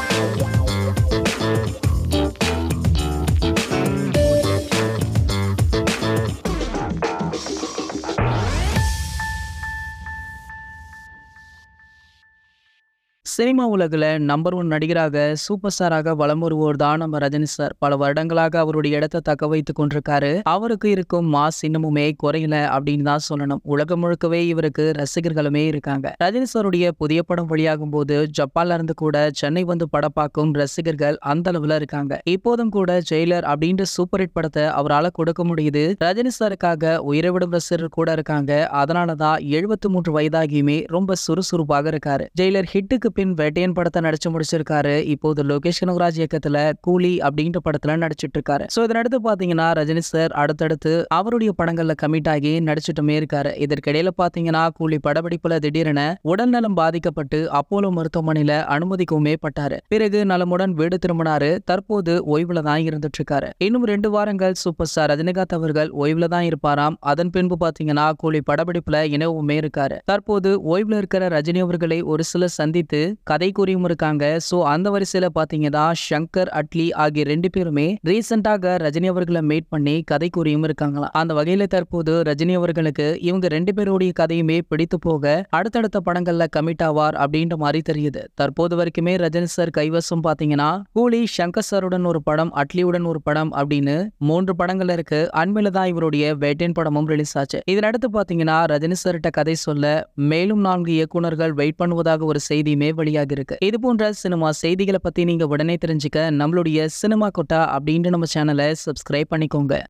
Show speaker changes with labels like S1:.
S1: cinema உலகில் number one நடிகராக super ஸ்டாராக வலம் வருவோர் தான் நம்ம ரஜினி சார் பல வருடங்களாக அவருடைய இடத்தை தக்க வைத்துக் கொண்டிருக்காரு அவருக்கு இருக்கும் மாஸ் இன்னமுமே குறையல அப்படின்னு தான் சொல்லணும் உலகம் முழுக்கவே இவருக்கு ரசிகர்களுமே இருக்காங்க ரஜினி சாருடைய புதிய படம் வெளியாகும் போது ஜப்பான்ல இருந்து கூட சென்னை வந்து படம் பார்க்கும் ரசிகர்கள் அந்த அளவுல இருக்காங்க இப்போதும் கூட ஜெயிலர் அப்படின்ற சூப்பர் ஹிட் படத்தை அவரால் கொடுக்க முடியுது ரஜினி சாருக்காக உயிரை ரசிகர்கள் கூட இருக்காங்க அதனாலதான் எழுபத்தி மூன்று வயதாகியுமே ரொம்ப சுறுசுறுப்பாக இருக்காரு ஜெயிலர் ஹிட்டுக்கு பின் வேட்டையன் படத்தை நடிச்சு முடிச்சிருக்காரு இப்போது லோகேஷ் கனகராஜ் இயக்கத்துல கூலி அப்படின்ற படத்துல நடிச்சிட்டு இருக்காரு சோ இதனடுத்து பாத்தீங்கன்னா ரஜினி சார் அடுத்தடுத்து அவருடைய படங்கள்ல கமிட் ஆகி நடிச்சிட்டுமே இருக்காரு இதற்கிடையில பாத்தீங்கன்னா கூலி படப்பிடிப்புல திடீரென உடல்நலம் பாதிக்கப்பட்டு அப்போலோ மருத்துவமனையில அனுமதிக்கவுமே பட்டாரு பிறகு நலமுடன் வீடு திரும்பினாரு தற்போது ஓய்வுல தான் இருந்துட்டு இருக்காரு இன்னும் ரெண்டு வாரங்கள் சூப்பர் ஸ்டார் ரஜினிகாந்த் அவர்கள் ஓய்வுல தான் இருப்பாராம் அதன் பின்பு பாத்தீங்கன்னா கூலி படப்பிடிப்புல இணைவுமே இருக்காரு தற்போது ஓய்வுல இருக்கிற ரஜினி அவர்களை ஒரு சிலர் சந்தித்து கதை கூறியும் இருக்காங்க சோ அந்த வரிசையில பாத்தீங்கன்னா ஷங்கர் அட்லி ஆகிய ரெண்டு பேருமே ரீசெண்டாக ரஜினி அவர்களை மீட் பண்ணி கதை கூறியும் இருக்காங்களாம் அந்த வகையில தற்போது ரஜினி அவர்களுக்கு இவங்க ரெண்டு பேருடைய கதையுமே பிடித்து போக அடுத்தடுத்த படங்கள்ல கமிட் ஆவார் அப்படின்ற மாதிரி தெரியுது தற்போது வரைக்குமே ரஜினி சார் கைவசம் பாத்தீங்கன்னா கூலி சங்கர் சாருடன் ஒரு படம் அட்லியுடன் ஒரு படம் அப்படின்னு மூன்று படங்கள் இருக்கு அண்மையில தான் இவருடைய வேட்டையன் படமும் ரிலீஸ் ஆச்சு இதனடுத்து பாத்தீங்கன்னா ரஜினி சார்கிட்ட கதை சொல்ல மேலும் நான்கு இயக்குனர்கள் வெயிட் பண்ணுவதாக ஒரு செய்தியுமே வெளியாகி இருக்கு இது போன்ற சினிமா செய்திகளை பத்தி நீங்க உடனே தெரிஞ்சுக்க நம்மளுடைய சினிமா கொட்டா அப்படின்ற நம்ம சேனலை சப்ஸ்கிரைப் பண்ணிக்கோங்க